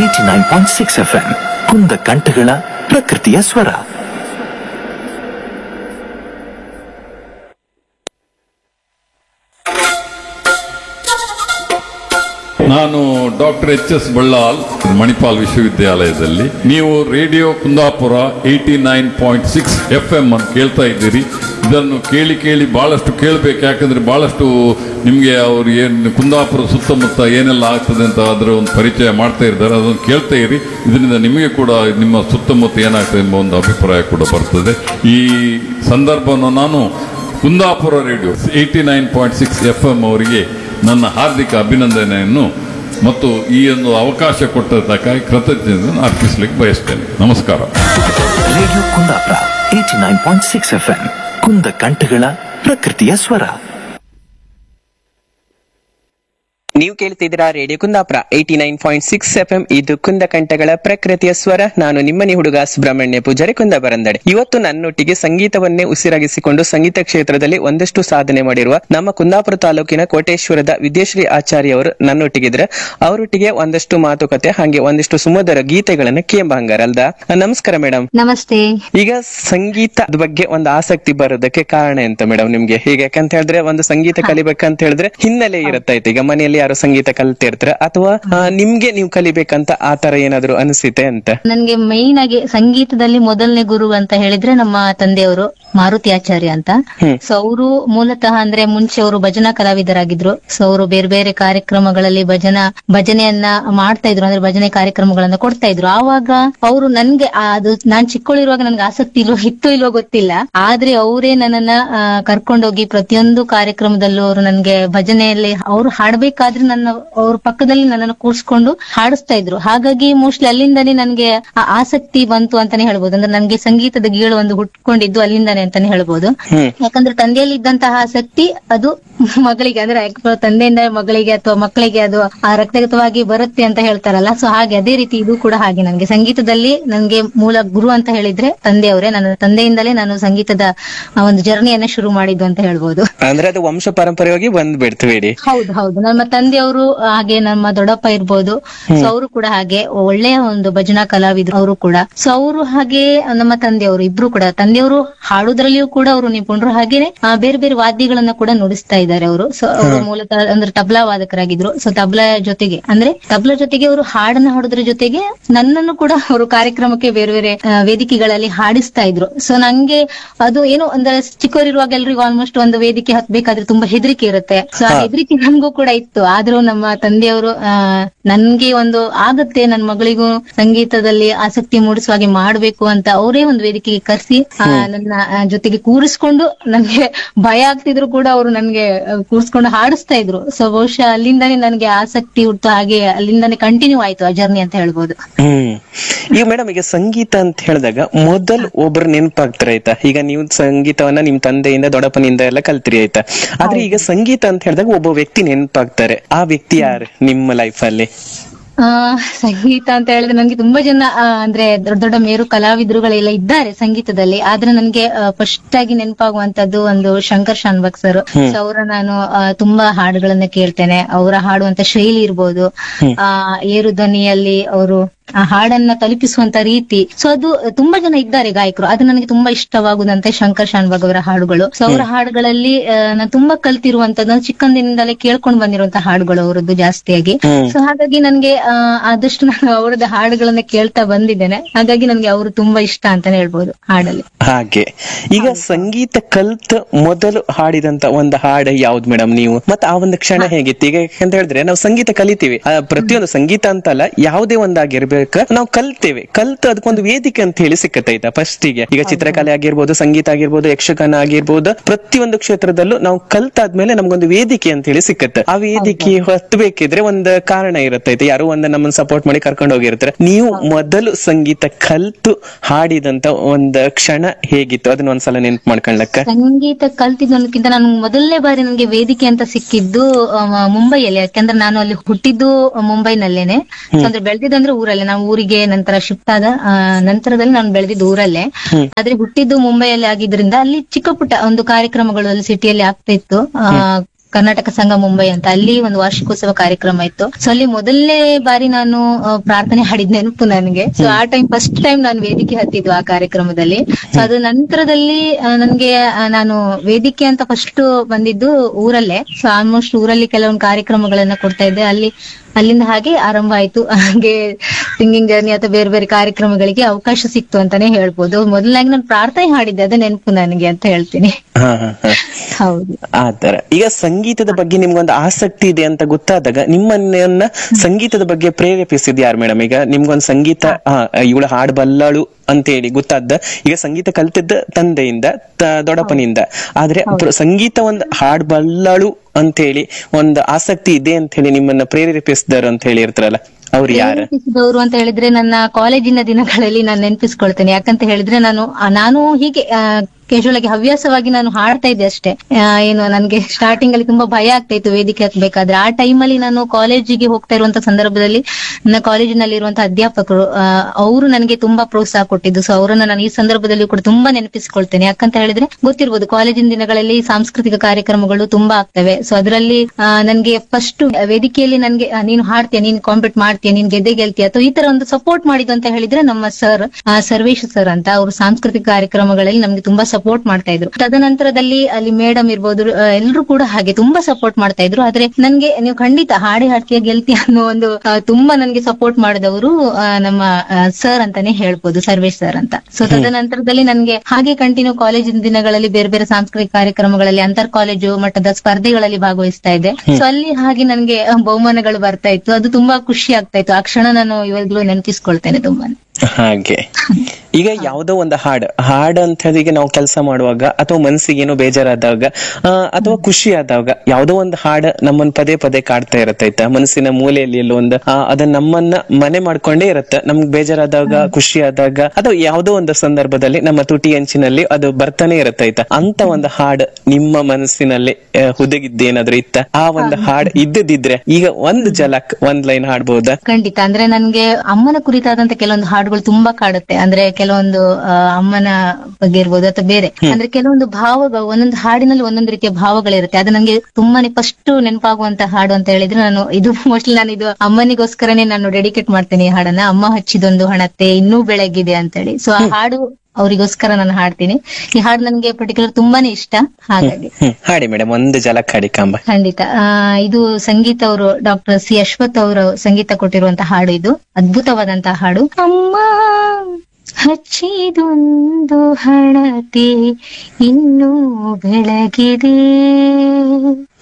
Eighty nine point six F M ಕುಂದ ಕಂಠಗಳ ಪ್ರಕೃತಿಯ ಸ್ವರ ನಾನು doctor H S Ballal Manipal ವಿಶ್ವವಿದ್ಯಾಲಯದಲ್ಲಿ ನೀವು radio Kundapura eighty nine point six F M ಅನ್ನು ಕೇಳ್ತಾ ಇದ್ದೀರಿ ಇದನ್ನು ಕೇಳಿ ಕೇಳಿ ಬಹಳಷ್ಟು ಕೇಳಬೇಕು ಯಾಕಂದ್ರೆ ಬಹಳಷ್ಟು ನಿಮಗೆ ಅವರು ಏನು ಕುಂದಾಪುರ ಸುತ್ತಮುತ್ತ ಏನೆಲ್ಲ ಆಗ್ತದೆ ಅಂತ ಅದರ ಒಂದು ಪರಿಚಯ ಮಾಡ್ತಾ ಇದ್ದಾರೆ ಅದನ್ನು ಕೇಳ್ತಾ ಇರಿ ಇದರಿಂದ ನಿಮಗೆ ಕೂಡ ನಿಮ್ಮ ಸುತ್ತಮುತ್ತ ಏನಾಗ್ತದೆ ಎಂಬ ಒಂದು ಅಭಿಪ್ರಾಯ ಕೂಡ ಬರ್ತದೆ ಈ ಸಂದರ್ಭವನ್ನು ನಾನು Kundapura radio eighty nine point six F M ಅವರಿಗೆ ನನ್ನ ಹಾರ್ದಿಕ ಅಭಿನಂದನೆಯನ್ನು ಮತ್ತು ಈ ಒಂದು ಅವಕಾಶ ಕೊಟ್ಟದ್ದಕ್ಕಾಗಿ ಕೃತಜ್ಞತೆಯನ್ನು ಅರ್ಪಿಸಲಿಕ್ಕೆ ಬಯಸ್ತೇನೆ ನಮಸ್ಕಾರ radio Kundapura eighty nine point six F M ಕುಂದ ಕಂಠಗಳ ಪ್ರಕೃತಿಯ ಸ್ವರ ನೀವು ಕೇಳ್ತಿದ್ದೀರಾ radio Kundapura eighty nine point six F M ಇದು ಕುಂದ ಕಂಠಗಳ ಪ್ರಕೃತಿಯ ಸ್ವರ ನಾನು ನಿಮ್ಮನೆ ಹುಡುಗ ಸುಬ್ರಹ್ಮಣ್ಯ ಪೂಜಾರಿ ಕುಂದ ಬರಂದಡೆ ಇವತ್ತು ನನ್ನೊಟ್ಟಿಗೆ ಸಂಗೀತವನ್ನೇ ಉಸಿರಾಗಿಸಿಕೊಂಡು ಸಂಗೀತ ಕ್ಷೇತ್ರದಲ್ಲಿ ಒಂದಷ್ಟು ಸಾಧನೆ ಮಾಡಿರುವ ನಮ್ಮ ಕುಂದಾಪುರ ತಾಲೂಕಿನ ಕೋಟೇಶ್ವರದ ವಿದ್ಯಾಶ್ರೀ ಆಚಾರ್ಯ ಅವರು ನನ್ನೊಟ್ಟಿಗಿದ್ರೆ ಅವರೊಟ್ಟಿಗೆ ಒಂದಷ್ಟು ಮಾತುಕತೆ ಹಾಗೆ ಒಂದಿಷ್ಟು ಸುಮಧುರ ಗೀತೆಗಳನ್ನ ಕೇಂಬಂಗಾರಲ್ದ ನಮಸ್ಕಾರ ಮೇಡಮ್ ನಮಸ್ತೆ ಈಗ ಸಂಗೀತದ ಬಗ್ಗೆ ಒಂದು ಆಸಕ್ತಿ ಬರೋದಕ್ಕೆ ಕಾರಣ ಎಂತ ಮೇಡಮ್ ನಿಮ್ಗೆ ಈಗ ಯಾಕಂತ ಹೇಳಿದ್ರೆ ಒಂದು ಸಂಗೀತ ಕಲಿಬೇಕಂತ ಹೇಳಿದ್ರೆ ಹಿನ್ನೆಲೆ ಇರುತ್ತೈತೆ ಈಗ ಮನೆಯಲ್ಲಿ ಯಾರು ಸಂಗೀತ ಕಲ್ತಿರ್ತಾರೆ ಅಥವಾ ಆ, ನಿಮ್ಗೆ ನೀವು ಕಲಿಬೇಕಂತ ಆ ತರ ಏನಾದ್ರು ಅನಿಸಿತೆ ಅಂತ ನನ್ಗೆ ಮೈನ್ ಆಗಿ ಸಂಗೀತದಲ್ಲಿ ಮೊದಲನೇ ಗುರು ಅಂತ ಹೇಳಿದ್ರೆ ನಮ್ಮ ತಂದೆಯವರು ಮಾರುತಿ ಆಚಾರ್ಯ ಅಂತ ಹ್ಮ್. ಸೊ ಅವರು ಮೂಲತಃ ಅಂದ್ರೆ ಮುಂಚೆ ಅವರು ಭಜನಾ ಕಲಾವಿದರಾಗಿದ್ರು ಸೊ ಅವರು ಬೇರೆ ಬೇರೆ ಕಾರ್ಯಕ್ರಮಗಳಲ್ಲಿ ಭಜನಾ ಭಜನೆಯನ್ನ ಮಾಡ್ತಾ ಇದ್ರು ಅಂದ್ರೆ ಭಜನೆ ಕಾರ್ಯಕ್ರಮಗಳನ್ನ ಕೊಡ್ತಾ ಇದ್ರು ಆವಾಗ ಅವರು ನನ್ಗೆ ಆ- ಅದು ನಾನ್ ಚಿಕ್ಕವಳಿರುವಾಗ ನನ್ಗೆ ಆಸಕ್ತಿ ಇಲ್ವೋ ಇತ್ತು ಇಲ್ವೋ ಗೊತ್ತಿಲ್ಲ ಆದ್ರೆ ಅವರೇ ನನ್ನನ್ನ ಆ, ಕರ್ಕೊಂಡೋಗಿ ಪ್ರತಿಯೊಂದು ಕಾರ್ಯಕ್ರಮದಲ್ಲೂ ಅವರು ನನ್ಗೆ ಭಜನೆಯಲ್ಲಿ ಅವ್ರು ಹಾಡ್ಬೇಕಾದ್ರೆ ನನ್ನ ಅವ್ರ ಪಕ್ಕದಲ್ಲಿ ನನ್ನನ್ನು ಕೂರ್ಸ್ಕೊಂಡು ಹಾಡಿಸ್ತಾ ಇದ್ರು ಹಾಗಾಗಿ ಮೋಸ್ಟ್ಲಿ ಅಲ್ಲಿಂದಾನೇ ನನ್ಗೆ ಆ ಆಸಕ್ತಿ ಬಂತು ಅಂತಾನೆ ಹೇಳ್ಬೋದು ಅಂದ್ರೆ ನನ್ಗೆ ಸಂಗೀತದ ಗೀಳು ಒಂದು ಹುಟ್ಕೊಂಡಿದ್ದು ಅಲ್ಲಿಂದಾನೆ ಅಂತಾನೆ ಹೇಳ್ಬೋದು ಹ್ಮ್ ಯಾಕಂದ್ರೆ ತಂದೆಯಲ್ಲಿ ಇದ್ದಂತಹ ಆಸಕ್ತಿ ಅದು ಮಗಳಿಗೆ ಅಂದ್ರೆ ಯಾಕೆ ತಂದೆಯಿಂದ ಮಗಳಿಗೆ ಅಥವಾ ಮಕ್ಕಳಿಗೆ ಅದು ಆ ರಕ್ತಗತವಾಗಿ ಬರುತ್ತೆ ಅಂತ ಹೇಳ್ತಾರಲ್ಲ ಸೊ ಹಾಗೆ ಅದೇ ರೀತಿ ಇದು ಕೂಡ ಹಾಗೆ ನನ್ಗೆ ಸಂಗೀತದಲ್ಲಿ ನನ್ಗೆ ಮೂಲ ಗುರು ಅಂತ ಹೇಳಿದ್ರೆ ತಂದೆಯವರೇ ನನ್ನ ತಂದೆಯಿಂದಲೇ ನಾನು ಸಂಗೀತದ ಆ ಒಂದು ಜರ್ನಿಯನ್ನ ಶುರು ಮಾಡಿದ್ದು ಅಂತ ಹೇಳ್ಬೋದು ಅಂದ್ರೆ ಅದು ವಂಶ ಪರಂಪರೆಯಾಗಿ ಬಂದ್ಬಿಡ್ತು ಬೇಡಿ ಹೌದು ಹೌದು ನಮ್ಮ ತಂದೆಯವರು ಹಾಗೆ ನಮ್ಮ ದೊಡ್ಡಪ್ಪ ಇರ್ಬೋದು ಸೊ ಅವರು ಕೂಡ ಹಾಗೆ ಒಳ್ಳೆಯ ಒಂದು ಭಜನಾ ಕಲಾವಿದ್ರು ಅವರು ಕೂಡ ಸೊ ಅವರು ಹಾಗೆ ನಮ್ಮ ತಂದೆಯವರು ಇಬ್ರು ಕೂಡ ತಂದೆಯವರು ಹಾಡುದ್ರಲ್ಲಿಯೂ ಕೂಡ ಅವರು ನಿಪುಣರು ಹಾಗೇನೆ ಆ, ಬೇರೆ ಬೇರೆ ವಾದ್ಯಗಳನ್ನ ಕೂಡ ನುಡಿಸ್ತಾ ಇದ್ದಾರೆ ಅವರು ಸೊ ಅವರು ಮೂಲತಃ ಅಂದ್ರೆ ತಬ್ಲಾ ವಾದಕರಾಗಿದ್ರು ಸೊ ತಬ್ಲಾ ಜೊತೆಗೆ ಅಂದ್ರೆ ತಬ್ಲಾ ಜೊತೆಗೆ ಅವರು ಹಾಡನ್ನ ಹಾಡೋದ್ರ ಜೊತೆಗೆ ನನ್ನನ್ನು ಕೂಡ ಅವರು ಕಾರ್ಯಕ್ರಮಕ್ಕೆ ಬೇರೆ ಬೇರೆ ಆ, ವೇದಿಕೆಗಳಲ್ಲಿ ಹಾಡಿಸ್ತಾ ಇದ್ರು ಸೊ ನಂಗೆ ಅದು ಏನು ಅಂದ್ರೆ ಚಿಕ್ಕವರಿರುವಾಗ ಎಲ್ರಿಗೂ ಆಲ್ಮೋಸ್ಟ್ ಒಂದು ವೇದಿಕೆ ಹತ್ಬೇಕಾದ್ರೆ ತುಂಬಾ ಹೆದರಿಕೆ ಇರುತ್ತೆ ಸೊ ಆ ಹೆದರಿಕೆ ನಮಗೂ ಕೂಡ ಇತ್ತು ಆದ್ರೂ ನಮ್ಮ ತಂದೆಯವರು ಆ ನನ್ಗೆ ಒಂದು ಆಗತ್ತೆ ನನ್ ಮಗಳಿಗೂ ಸಂಗೀತದಲ್ಲಿ ಆಸಕ್ತಿ ಮೂಡಿಸುವ ಹಾಗೆ ಮಾಡ್ಬೇಕು ಅಂತ ಅವರೇ ಒಂದು ವೇದಿಕೆಗೆ ಕರೆಸಿ ನನ್ನ ಆ, ಜೊತೆಗೆ ಕೂರಿಸ್ಕೊಂಡು ನನ್ಗೆ ಭಯ ಆಗ್ತಿದ್ರು ಕೂಡ ಅವರು ನನ್ಗೆ ಆ, ಕೂರಿಸ್ಕೊಂಡು ಹಾಡಿಸ್ತಾ ಇದ್ರು ಸೊ ಬಹುಶಃ ಅಲ್ಲಿಂದಾನೇ ನನ್ಗೆ ಆಸಕ್ತಿ ಹುಟ್ಟು ಹಾಗೆ ಅಲ್ಲಿಂದಾನೇ ಕಂಟಿನ್ಯೂ ಆಯ್ತು ಆ ಜರ್ನಿ ಅಂತ ಹೇಳ್ಬೋದು ಹ್ಮ್ ಈಗ ಮೇಡಮ್ ಈಗ ಸಂಗೀತ ಅಂತ ಹೇಳಿದಾಗ ಮೊದಲು ಒಬ್ರು ನೆನಪಾಗ್ತಾರೆ ಆಯ್ತಾ ಈಗ ನೀವು ಸಂಗೀತವನ್ನ ನಿಮ್ ತಂದೆಯಿಂದ ದೊಡ್ಡಪ್ಪನಿಂದ ಎಲ್ಲ ಕಲ್ತಿರಿ ಆಯ್ತಾ ಆದ್ರೆ ಈಗ ಸಂಗೀತ ಅಂತ ಹೇಳಿದಾಗ ಒಬ್ಬ ವ್ಯಕ್ತಿ ನೆನಪಾಗ್ತಾರೆ ಆ ವ್ಯಕ್ತಿ ಯಾರು ನಿಮ್ಮ ಲೈಫ್ ಅಲ್ಲಿ ಆ ಸಂಗೀತ ಅಂತ ಹೇಳಿದ್ರೆ ನನ್ಗೆ ತುಂಬಾ ಜನ ಆ, ಅಂದ್ರೆ ದೊಡ್ಡ ದೊಡ್ಡ ಮೇರು ಕಲಾವಿದರುಗಳೆಲ್ಲ ಇದ್ದಾರೆ ಸಂಗೀತದಲ್ಲಿ ಆದ್ರೆ ನನ್ಗೆ ಫಸ್ಟ್ ಆಗಿ ನೆನಪಾಗುವಂತದ್ದು ಒಂದು ಶಂಕರ್ ಶಾನ್ಭಾಗ್ ಸರ್ ಸೊ ಅವರ ನಾನು ಆ, ತುಂಬಾ ಹಾಡುಗಳನ್ನ ಕೇಳ್ತೇನೆ ಅವರ ಹಾಡುವಂತ ಶೈಲಿ ಇರ್ಬೋದು ಆ ಏರು ಧ್ವನಿಯಲ್ಲಿ ಅವರು ಆ ಹಾಡನ್ನ ತಲುಪಿಸುವಂತ ರೀತಿ ಸೊ ಅದು ತುಂಬಾ ಜನ ಇದ್ದಾರೆ ಗಾಯಕರು ಅದು ನನಗೆ ತುಂಬಾ ಇಷ್ಟವಾಗುದಂತೆ ಶಂಕರ್ ಶಾನ್ಭಾಗ್ ಅವರ ಹಾಡುಗಳು ಸೊ ಅವರ ಹಾಡುಗಳಲ್ಲಿ ಆ, ನಾನು ತುಂಬಾ ಕಲ್ತಿರುವಂತದ್ದು ನಾನು ಚಿಕ್ಕಂದಿನಿಂದಲೇ ಕೇಳ್ಕೊಂಡು ಬಂದಿರುವಂತ ಹಾಡುಗಳು ಅವರದ್ದು ಜಾಸ್ತಿಯಾಗಿ ಸೊ ಹಾಗಾಗಿ ನನ್ಗೆ ಆ, ಆದಷ್ಟು ನಾನು ಅವರದ್ದು ಹಾಡುಗಳನ್ನ ಕೇಳ್ತಾ ಬಂದಿದ್ದೇನೆ ಹಾಗಾಗಿ ನನ್ಗೆ ಅವರು ತುಂಬಾ ಇಷ್ಟ ಅಂತಾನೆ ಹೇಳ್ಬೋದು ಹಾಡಲ್ಲಿ ಹಾಗೆ ಈಗ ಸಂಗೀತ ಕಲ್ತ್ ಮೊದಲು ಹಾಡಿದಂತ ಒಂದು ಹಾಡು ಯಾವ್ದು ಮೇಡಮ್ ನೀವು ಮತ್ತೆ ಆ ಒಂದು ಕ್ಷಣ ಹೇಗಿತ್ತು ಈಗ ಅಂತ ಹೇಳಿದ್ರೆ ನಾವು ಸಂಗೀತ ಕಲಿತೀವಿ ಆ, ಪ್ರತಿಯೊಂದು ಸಂಗೀತ ಅಂತಲ್ಲ ಯಾವುದೇ ಒಂದಾಗಿರ್ಬೇಕು ನಾವು ಕಲ್ತೇವೆ ಕಲ್ತು ಅದಕ್ಕೊಂದು ವೇದಿಕೆ ಅಂತ ಹೇಳಿ ಸಿಕ್ಕತ್ತೈತಾ ಫಸ್ಟ್ ಗೆ ಈಗ ಚಿತ್ರಕಲೆ ಆಗಿರ್ಬೋದು ಸಂಗೀತ ಆಗಿರ್ಬೋದು ಯಕ್ಷಗಾನ ಆಗಿರ್ಬೋದು ಪ್ರತಿಯೊಂದು ಕ್ಷೇತ್ರದಲ್ಲೂ ನಾವು ಕಲ್ತಾದ್ಮೇಲೆ ನಮ್ಗೊಂದು ವೇದಿಕೆ ಅಂತ ಹೇಳಿ ಸಿಕ್ಕತ್ತೆ ಆ ವೇದಿಕೆ ಹತ್ಬೇಕಿದ್ರೆ ಒಂದು ಕಾರಣ ಇರುತ್ತೈತೆ ಯಾರೋ ಒಂದು ನಮ್ಮನ್ನ ಸಪೋರ್ಟ್ ಮಾಡಿ ಕರ್ಕೊಂಡು ಹೋಗಿರ್ತಾರೆ ನೀವು ಮೊದಲು ಸಂಗೀತ ಕಲ್ತು ಹಾಡಿದಂತ ಒಂದು ಕ್ಷಣ ಹೇಗಿತ್ತು ಅದನ್ನ ಒಂದ್ಸಲ ನೆನ್ಪು ಮಾಡ್ಕೊಳ್ಳಕ್ಕ ಸಂಗೀತ ಕಲ್ತಿದ್ದೋದಕ್ಕಿಂತ ನಾನು ಮೊದಲನೇ ಬಾರಿ ನನಗೆ ವೇದಿಕೆ ಅಂತ ಸಿಕ್ಕಿದ್ದು ಆ, ಮುಂಬೈಯಲ್ಲಿ ಯಾಕಂದ್ರೆ ನಾನು ಅಲ್ಲಿ ಹುಟ್ಟಿದ್ದು ಮುಂಬೈನಲ್ಲೇನೆ So ಅಂದ್ರೆ ಬೆಳೆದಿದ್ದಂದ್ರೆ ಊರಲ್ಲೇ ನಾವು ಊರಿಗೆ ನಂತರ ಶಿಫ್ಟ್ ಆದ ಆ, ನಂತರದಲ್ಲಿ ನಾನು ಬೆಳೆದಿದ್ದು ಊರಲ್ಲೇ ಆದ್ರೆ ಹುಟ್ಟಿದ್ದು ಮುಂಬೈಯಲ್ಲಿ ಆಗಿದ್ರಿಂದ ಅಲ್ಲಿ ಚಿಕ್ಕ ಪುಟ್ಟ ಒಂದು ಕಾರ್ಯಕ್ರಮಗಳು ಅಲ್ಲಿ ಸಿಟಿಯಲ್ಲಿ ಆಗ್ತಾ ಇತ್ತು ಆ, ಕರ್ನಾಟಕ ಸಂಘ ಮುಂಬೈ ಅಂತ ಅಲ್ಲಿ ಒಂದು ವಾರ್ಷಿಕೋತ್ಸವ ಕಾರ್ಯಕ್ರಮ ಇತ್ತು ಸೊ ಅಲ್ಲಿ ಮೊದಲನೇ ಬಾರಿ ನಾನು ಆ, ಪ್ರಾರ್ಥನೆ ಹಾಡಿದ ನೆನಪು ನನಗೆ ಸೊ ಆ ಟೈಮ್ ಫಸ್ಟ್ ಟೈಮ್ ನಾನು ವೇದಿಕೆ ಹತ್ತಿದ್ದು ಆ ಕಾರ್ಯಕ್ರಮದಲ್ಲಿ ಸೊ ಅದು ನಂತರದಲ್ಲಿ ಆ, ನನ್ಗೆ ಆ, ನಾನು ವೇದಿಕೆ ಅಂತ ಫಸ್ಟ್ ಬಂದಿದ್ದು ಊರಲ್ಲೇ ಸೊ ಆಲ್ಮೋಸ್ಟ್ ಊರಲ್ಲಿ ಕೆಲವೊಂದು ಕಾರ್ಯಕ್ರಮಗಳನ್ನ ಕೊಡ್ತಾ ಇದ್ದೆ ಅಲ್ಲಿ ಅಲ್ಲಿಂದ ಹಾಗೆ ಆರಂಭ ಆಯ್ತು ಹಾಗೆ ಸಿಂಗಿಂಗ್ ಜರ್ನಿ ಅಥವಾ ಬೇರೆ ಬೇರೆ ಕಾರ್ಯಕ್ರಮಗಳಿಗೆ ಅವಕಾಶ ಸಿಕ್ತು ಅಂತಾನೆ ಹೇಳ್ಬೋದು ಮೊದಲಾಗಿ ನಾನು ಪ್ರಾರ್ಥನೆ ಹಾಡಿದ್ದೆ ಅದೇ ನೆನಪು ನನಗೆ ಅಂತ ಹೇಳ್ತೀನಿ ಹಾ ಹಾ ಹಾ ಹೌದು ಆತರ ಈಗ ಸಂಗೀತದ ಬಗ್ಗೆ ನಿಮ್ಗೊಂದು ಆಸಕ್ತಿ ಇದೆ ಅಂತ ಗೊತ್ತಾದಾಗ ನಿಮ್ಮನ್ನ ಸಂಗೀತದ ಬಗ್ಗೆ ಪ್ರೇರೇಪಿಸಿದ್ ಯಾರು ಮೇಡಮ್ ಈಗ ನಿಮ್ಗೊಂದು ಸಂಗೀತ ಇವಳು ಹಾಡ್ ಬಲ್ಲಳು ಅಂತ ಹೇಳಿ ಗೊತ್ತಾದ ಈಗ ಸಂಗೀತ ಕಲ್ತಿದ್ದ ತಂದೆಯಿಂದ ತ- ದೊಡ್ಡಪ್ಪನಿಂದ ಆದ್ರೆ ಪ್ರ- ಸಂಗೀತ ಒಂದು ಹಾಡ್ ಬಲ್ಲಳು ಅಂತ ಹೇಳಿ ಒಂದು ಆಸಕ್ತಿ ಇದೆ ಅಂತ ಹೇಳಿ ನಿಮ್ಮನ್ನ ಪ್ರೇರೇಪಿಸಿದಾರು ಅಂತ ಹೇಳಿ ಇರ್ತಾರಲ್ಲ ಅವ್ರು ಯಾರ ನೆನಪಿಸಿದವರು ಅಂತ ಹೇಳಿದ್ರೆ ನನ್ನ ಕಾಲೇಜಿನ ದಿನಗಳಲ್ಲಿ ನಾನು ನೆನಪಿಸ್ಕೊಳ್ತೇನೆ ಯಾಕಂತ ಹೇಳಿದ್ರೆ ನಾನು ಆ, ನಾನು ಹೀಗೆ ಕ್ಯಾಶುವಲ್ ಆಗಿ ಹವ್ಯಾಸವಾಗಿ ನಾನು ಹಾಡ್ತಾ ಇದ್ದೆ ಅಷ್ಟೇ ಆ, ಏನು ನನ್ಗೆ ಸ್ಟಾರ್ಟಿಂಗ್ ಅಲ್ಲಿ ತುಂಬಾ ಭಯ ಆಗ್ತಾ ಇತ್ತು ವೇದಿಕೆ ಹತ್ಬೇಕಾದ್ರೆ ಆ time ಅಲ್ಲಿ ನಾನು ಕಾಲೇಜಿಗೆ ಹೋಗ್ತಾ ಇರುವಂತ ಸಂದರ್ಭದಲ್ಲಿ ನನ್ನ ಕಾಲೇಜಿನಲ್ಲಿ ಇರುವಂತಹ ಅಧ್ಯಾಪಕರು ಅವರು ನನಗೆ ತುಂಬಾ ಪ್ರೋತ್ಸಾಹ ಕೊಟ್ಟಿದ್ದು ಸೊ ಅವರನ್ನ ನಾನು ಈ ಸಂದರ್ಭದಲ್ಲಿ ಕೂಡ ತುಂಬಾ ನೆನಪಿಸ್ಕೊಳ್ತೇನೆ ಯಾಕಂತ ಹೇಳಿದ್ರೆ ಗೊತ್ತಿರ್ಬೋದು ಕಾಲೇಜಿನ ದಿನಗಳಲ್ಲಿ ಸಾಂಸ್ಕೃತಿಕ ಕಾರ್ಯಕ್ರಮಗಳು ತುಂಬಾ ಆಗ್ತವೆ ಸೊ ಅದರಲ್ಲಿ ಆ, ನನ್ಗೆ ಫಸ್ಟ್ ವೇದಿಕೆಯಲ್ಲಿ ನನ್ಗೆ ಆ, ನೀನು ಹಾಡ್ತೀಯ ನೀನು ಕಾಂಪಿಟ್ ಮಾಡ್ತೀಯ ನೀನ್ ಗೆದ್ದೆ ಗೆಲ್ತೀಯ ಅಥವಾ ಈ ತರ ಒಂದು ಸಪೋರ್ಟ್ ಮಾಡಿದ್ದು ಅಂತ ಹೇಳಿದ್ರೆ ನಮ್ಮ ಸರ್ ಸರ್ವೇಶ್ ಸರ್ ಅಂತ ಅವರು ಸಾಂಸ್ಕೃತಿಕ ಕಾರ್ಯಕ್ರಮಗಳಲ್ಲಿ ನಮ್ಗೆ ತುಂಬಾ ಸಪೋರ್ಟ್ ಮಾಡ್ತಾ ಇದ್ರು ತದನಂತರದಲ್ಲಿ ಅಲ್ಲಿ ಮೇಡಮ್ ಇರ್ಬೋದು ಎಲ್ಲರೂ ಕೂಡ ಹಾಗೆ ತುಂಬಾ ಸಪೋರ್ಟ್ ಮಾಡ್ತಾ ಇದ್ರು ಆದ್ರೆ ನನ್ಗೆ ನೀವು ಖಂಡಿತ ಹಾಡಿ ಹಾಡ್ತೀಯ ಗೆಲ್ತೀಯ ಅನ್ನೋ ಒಂದು ಆ, ತುಂಬಾ ನನ್ಗೆ ಸಪೋರ್ಟ್ ಮಾಡಿದವರು ಆ, ನಮ್ಮ ಸರ್ ಅಂತಾನೆ ಹೇಳ್ಬೋದು ಸರ್ವೇಶ್ ಸರ್ ಅಂತ ಸೊ ತದನಂತರದಲ್ಲಿ ನನ್ಗೆ ಹಾಗೆ ಕಂಟಿನ್ಯೂ ಕಾಲೇಜಿನ ದಿನಗಳಲ್ಲಿ ಬೇರೆ ಬೇರೆ ಸಾಂಸ್ಕೃತಿಕ ಕಾರ್ಯಕ್ರಮಗಳಲ್ಲಿ ಅಂತರ್ ಕಾಲೇಜು ಮಟ್ಟದ ಸ್ಪರ್ಧೆಗಳಲ್ಲಿ ಭಾಗವಹಿಸ್ತಾ ಇದ್ದೆ ಸೊ ಅಲ್ಲಿ ಹಾಗೆ ನನ್ಗೆ ಆ, ಬಹುಮಾನಗಳು ಬರ್ತಾ ಇತ್ತು ಅದು ತುಂಬಾ ಖುಷಿ ಆಗ್ತಾ ಇತ್ತು ಆ ಕ್ಷಣ ನಾನು ಇವಾಗ್ಲೂ ನೆನಪಿಸ್ಕೊಳ್ತೇನೆ ತುಂಬಾ ಹಾಗೆ ಈಗ ಯಾವ್ದೋ ಒಂದು ಹಾಡು ಹಾಡು ಅಂತ ಹೇಳಿ ಈಗ ನಾವು ಕೆಲಸ ಮಾಡುವಾಗ ಅಥವಾ ಮನಸ್ಸಿಗೆ ಏನೋ ಬೇಜಾರಾದಾಗ ಆ, ಅಥವಾ ಖುಷಿ ಆದಾಗ ಯಾವ್ದೋ ಒಂದು ಹಾಡು ನಮ್ಮನ್ನ ಪದೇ ಪದೇ ಕಾಡ್ತಾ ಇರತ್ತೆ ಆಯ್ತಾ ಮನಸ್ಸಿನ ಮೂಲೆಯಲ್ಲಿ ಎಲ್ಲೋ ಒಂದು ಆ, ಅದು ನಮ್ಮನ್ನ ಮನೆ ಮಾಡ್ಕೊಂಡೇ ಇರತ್ತೆ ನಮ್ಗೆ ಬೇಜಾರಾದಾಗ ಖುಷಿ ಆದಾಗ ಅಥವಾ ಯಾವ್ದೋ ಒಂದು ಸಂದರ್ಭದಲ್ಲಿ ನಮ್ಮ ತುಟಿ ಅಂಚಿನಲ್ಲಿ ಅದು ಬರ್ತಾನೆ ಇರತ್ತೆ ಆಯ್ತಾ ಅಂತ ಒಂದು ಹಾಡು ನಿಮ್ಮ ಮನಸ್ಸಿನಲ್ಲಿ ಆ, ಹುದುಗಿದ್ದೇನಾದ್ರೂ ಇತ್ತ ಆ ಒಂದು ಹಾಡು ಇದ್ದದಿದ್ರೆ ಈಗ ಒಂದು ಜಲಕ್ ಒಂದ್ ಲೈನ್ ಹಾಡ್ಬೋದಾ ಖಂಡಿತ ಅಂದ್ರೆ ನನ್ಗೆ ಅಮ್ಮನ ಕುರಿತಾದಂತ ಕೆಲವೊಂದು ಹಾಡುಗಳು ತುಂಬಾ ಕಾಡುತ್ತೆ ಅಂದ್ರೆ ಕೆಲವೊಂದು ಆ, ಅಮ್ಮನ ಬಗ್ಗೆ ಇರ್ಬೋದು ಅಥವಾ ಬೇರೆ ಅಂದ್ರೆ ಕೆಲವೊಂದು ಭಾವಗಳು ಒಂದೊಂದು ಹಾಡಿನಲ್ಲಿ ಒಂದೊಂದು ರೀತಿಯ ಭಾವಗಳಿರುತ್ತೆ ಅದು ನಂಗೆ ತುಂಬಾನೇ ಫಸ್ಟ್ ನೆನಪಾಗುವಂತ ಹಾಡು ಅಂತ ಹೇಳಿದ್ರೆ ನಾನು ಇದು ಮೋಸ್ಟ್ಲಿ ನಾನು ಇದು ಅಮ್ಮನಿಗೋಸ್ಕರನೇ ನಾನು ಡೆಡಿಕೇಟ್ ಮಾಡ್ತೇನೆ ಈ ಹಾಡನ್ನ ಅಮ್ಮ ಹಚ್ಚಿದೊಂದು ಹಣತೆ ಇನ್ನೂ ಬೆಳಗಿದೆ ಅಂತ ಹೇಳಿ ಸೊ ಆ ಹಾಡು ಅವರಿಗೋಸ್ಕರ ನಾನು ಹಾಡ್ತೀನಿ ಈ ಹಾಡು ನನ್ಗೆ ಪರ್ಟಿಕ್ಯುಲರ್ ತುಂಬಾನೇ ಇಷ್ಟ ಹಾಗಾಗಿ ಹ್ಮ್ ಹಾಡಿ ಮೇಡಮ್ ಒಂದು ಜಲಕ್ ಹಾಡಿ ಕಾಂಬ ಖಂಡಿತ ಆ, ಇದು ಸಂಗೀತ ಅವರು ಡಾಕ್ಟರ್ ಸಿ ಅಶ್ವಥ್ ಅವರು ಸಂಗೀತ ಕೊಟ್ಟಿರುವಂತಹ ಹಾಡು ಇದು ಅದ್ಭುತವಾದಂತಹ ಹಾಡು ಅಮ್ಮ ಹಚ್ಚಿದೊಂದು ಹಣತೆ ಇನ್ನೂ ಬೆಳಗಿದೆ